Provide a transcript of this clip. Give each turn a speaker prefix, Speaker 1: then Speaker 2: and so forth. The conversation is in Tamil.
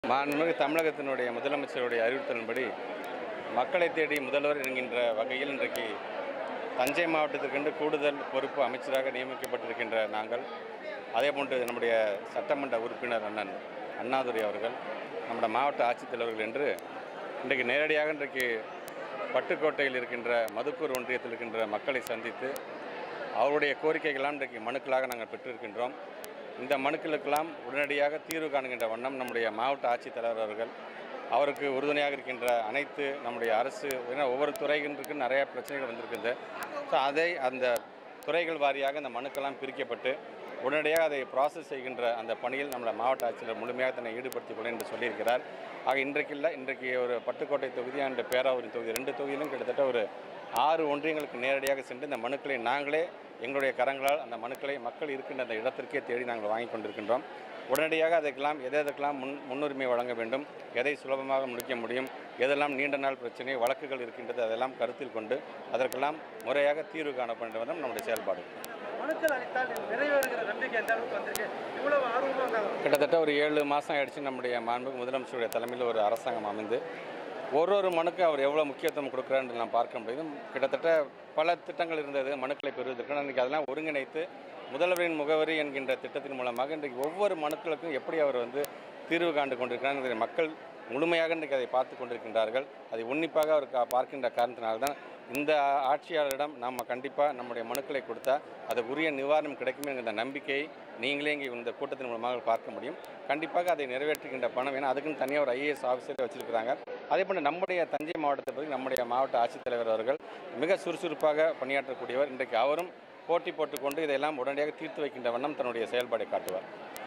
Speaker 1: மாண்புமிகு தமிழகத்தினுடைய முதலமைச்சருடைய அறிவுறுத்தலின்படி மக்களை தேடி முதல்வர் என்கின்ற வகையில் இன்றைக்கு தஞ்சை மாவட்டத்திற்கென்று கூடுதல் பொறுப்பு அமைச்சராக நியமிக்கப்பட்டிருக்கின்ற நாங்கள் அதேபோன்று நம்முடைய சட்டமன்ற உறுப்பினர் அண்ணன் அண்ணாதுரை அவர்கள் நம்முடைய மாவட்ட ஆட்சித்தலைவர்கள் என்று இன்றைக்கு நேரடியாக இன்றைக்கு பட்டுக்கோட்டையில் இருக்கின்ற மதுக்கூர் ஒன்றியத்தில் இருக்கின்ற மக்களை சந்தித்து அவருடைய கோரிக்கைகளாம் இன்றைக்கு மனுக்களாக நாங்கள் பெற்றிருக்கின்றோம் இந்த மனுக்களுக்கெல்லாம் உடனடியாக தீர்வு காணுகின்ற வண்ணம் நம்முடைய மாவட்ட ஆட்சித்தலைவர் அவர்கள் அவருக்கு உறுதுணையாக இருக்கின்ற அனைத்து நம்முடைய அரசு ஏன்னா ஒவ்வொரு துறைகளுக்கு நிறைய பிரச்சனைகள் வந்திருக்குது ஸோ அதை அந்த துறைகள் வாரியாக அந்த மனுக்கெல்லாம் பிரிக்கப்பட்டு உடனடியாக அதை ப்ராசஸ் செய்கின்ற அந்த பணியில் நம்மளை மாவட்ட ஆட்சியர் முழுமையாக தன்னை ஈடுபடுத்திக் கொள்ள என்று சொல்லியிருக்கிறார் ஆக இன்றைக்கு இல்லை இன்றைக்கு ஒரு பட்டுக்கோட்டை தொகுதி அண்ட் பேராவூர் தொகுதி ரெண்டு தொகுதியிலும் கிட்டத்தட்ட ஒரு ஆறு ஒன்றியங்களுக்கு நேரடியாக சென்று இந்த மனுக்களை நாங்களே எங்களுடைய கரங்களால் அந்த மனுக்களை மக்கள் இருக்கின்ற அந்த இடத்திற்கே தேடி நாங்கள் வாங்கி கொண்டிருக்கின்றோம் உடனடியாக அதற்கெல்லாம் எதை எதற்கெல்லாம் முன் முன்னுரிமை வழங்க வேண்டும் எதை சுலபமாக முடிக்க முடியும் எதெல்லாம் நீண்ட நாள் பிரச்சனை வழக்குகள் இருக்கின்றது அதெல்லாம் கருத்தில் கொண்டு அதற்கெல்லாம் முறையாக தீர்வு காணப்பட நம்முடைய செயல்பாடு
Speaker 2: மனுக்கள் அளித்தால் நிறைவேறுகிற நம்பிக்கை எந்த அளவுக்கு வந்திருக்கு இவ்வளவு ஆர்வமாக இருக்காங்க
Speaker 1: கிட்டத்தட்ட ஒரு ஏழு மாதம் ஆயிடுச்சு நம்முடைய மாண்புமிகு முதலமைச்சருடைய தலைமையில் ஒரு அரசாங்கம் அமைந்து ஒரு ஒரு மனுக்கு அவர் எவ்வளோ முக்கியத்துவம் கொடுக்குறான்னு நாம் பார்க்க முடியுது கிட்டத்தட்ட பல திட்டங்கள் இருந்தது மனுக்களை பெறுவதற்கு இன்றைக்கி அதெல்லாம் ஒருங்கிணைத்து முதல்வரின் முகவரி என்கின்ற திட்டத்தின் மூலமாக இன்றைக்கு ஒவ்வொரு மனுக்களுக்கும் எப்படி அவர் வந்து தீர்வு காண்டு கொண்டிருக்கிறார் என்பதை மக்கள் முழுமையாக இன்றைக்கு அதை பார்த்து கொண்டிருக்கின்றார்கள் அதை உன்னிப்பாக அவர் கா- பார்க்கின்ற காரணத்தினால்தான் இந்த ஆட்சியாளரிடம் நாம் கண்டிப்பாக நம்முடைய மனுக்களை கொடுத்தா அதுக்கு உரிய நிவாரணம் கிடைக்கும் என்கிற நம்பிக்கையை நீங்களே இங்கே இந்த கூட்டத்தின் மூலமாக பார்க்க முடியும் கண்டிப்பாக அதை நிறைவேற்றுகின்ற பணம் ஏன்னா அதுக்குன்னு தனியாக ஒரு ஐஏஎஸ் ஆஃபீஸரை வச்சிருக்கிறாங்க அதே போன்று நம்முடைய தஞ்சை மாவட்டத்தை பற்றி நம்முடைய மாவட்ட ஆட்சித்தலைவர் அவர்கள் மிக சுறுசுறுப்பாக பணியாற்றக்கூடியவர் இன்றைக்கு அவரும் போட்டி போட்டுக்கொண்டு இதையெல்லாம் உடனடியாக தீர்த்து வைக்கின்ற வண்ணம் தன்னுடைய செயல்பாடை காட்டுவார்